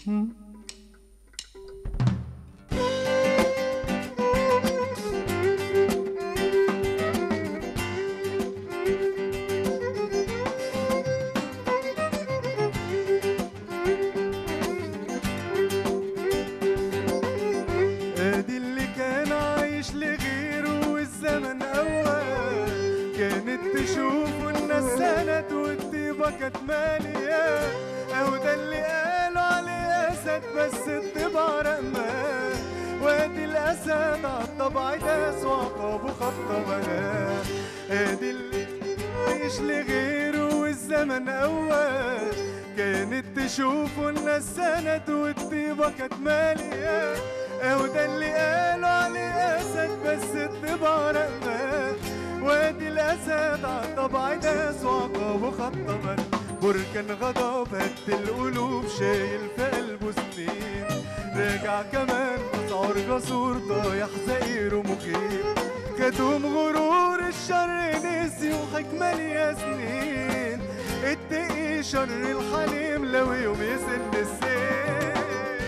ادي اللي كان عايش لغيره والزمن اول كانت تشوفه الناس سند والطيبه كانت ماليه اهو ده اللي قالوا عليه اسد بس الطبع رماه وادي الاسد عالطبع داس وعقابه خطه بناه ادي اللي عايش لغيره والزمن اول كانت تشوفه الناس سند والطيبه كانت ماليه اهو ده اللي قالوا عليه اسد بس الطبع رماه وادي الاسد عالطبع داس وعقابه خطبا بركان غضب هد القلوب شايل في قلبه سنين راجع كمان مسعور جسور طايح زئير ومخيف خدهم غرور الشر نسي وحكمة ليا سنين اتقي شر الحليم لو يوم يسن السين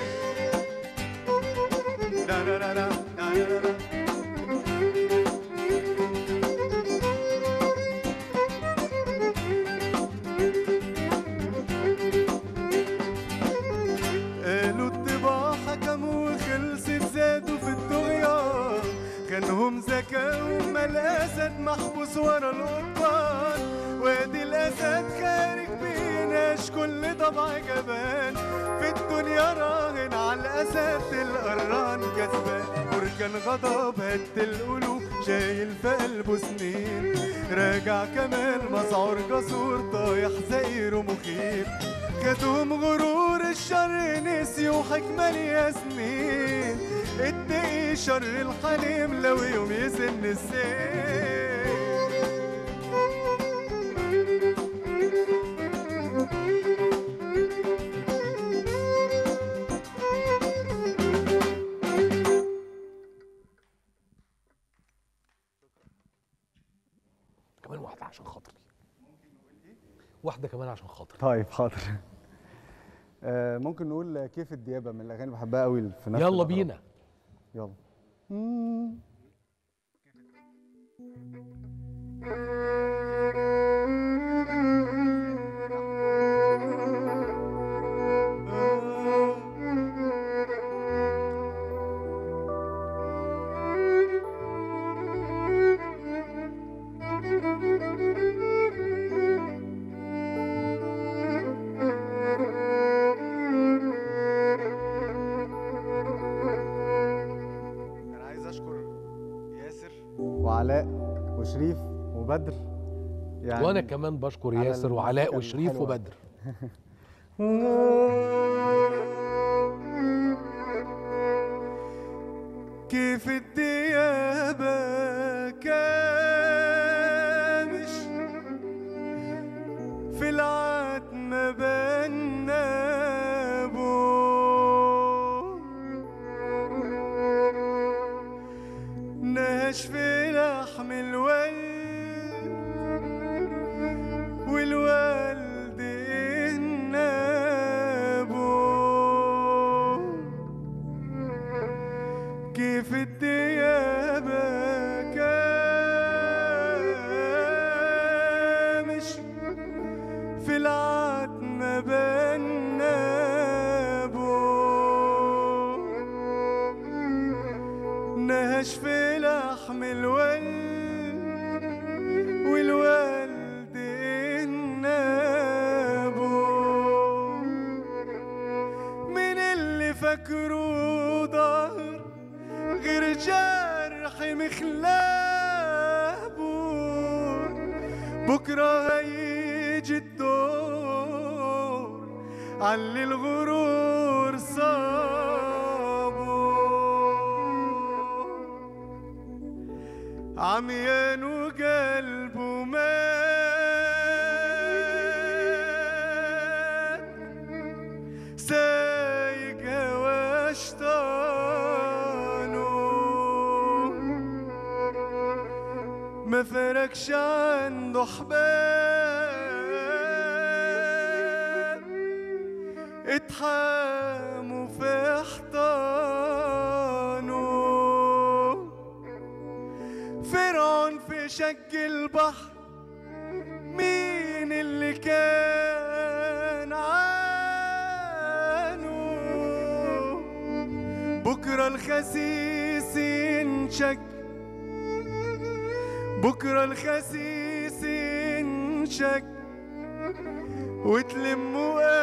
لا لا لا لا لا لا لا قالوا الطباع حكموا وخلصت زادوا في الطغيان كانهم ذكاء وما الاسد محبوس ورا القضبان وادي الاسد خارج بيناش كل طبع جبان في الدنيا راهن على الاسد القران كسبان بركان غضب هد القلوب شايل في قلبه سنين راجع كمان مسعور جسور طايح زئير ومخيف خدهم غرور الشر نسي وحكمة ليا سنين اتقي شر الحليم لو يوم يسن السين كمان واحده عشان خاطري واحده كمان عشان خاطري طيب حاضر آه، ممكن نقول كيف الديابه من الاغاني اللي بحبها قوي في نفس يلا الأغراض. بينا يلا انا عايز اشكر ياسر وعلاء وشريف وبدر يعني وانا كمان بشكر على ياسر وعلاء الموسيقى وشريف الحلوة. وبدر كيف الديابة كامش في العتمة بنابو نهش في لحم الولد والوالد النابو كيف الديابة كامش في العتمة بنابو نهش في لحم الولد والوالد النابو من اللي فاكره ظهر غير جرح مخلابه بكرة هيجي الدور علي الغرور صابه عميان وقلبه مات سايق هوا شطانه ما فرقش عنده حباب يتحاموا في حيطانه فرعون في شق البحر مين اللي كان عانو بكرة الخسيس ينشق بكرة الخسيس ينشق وتلموا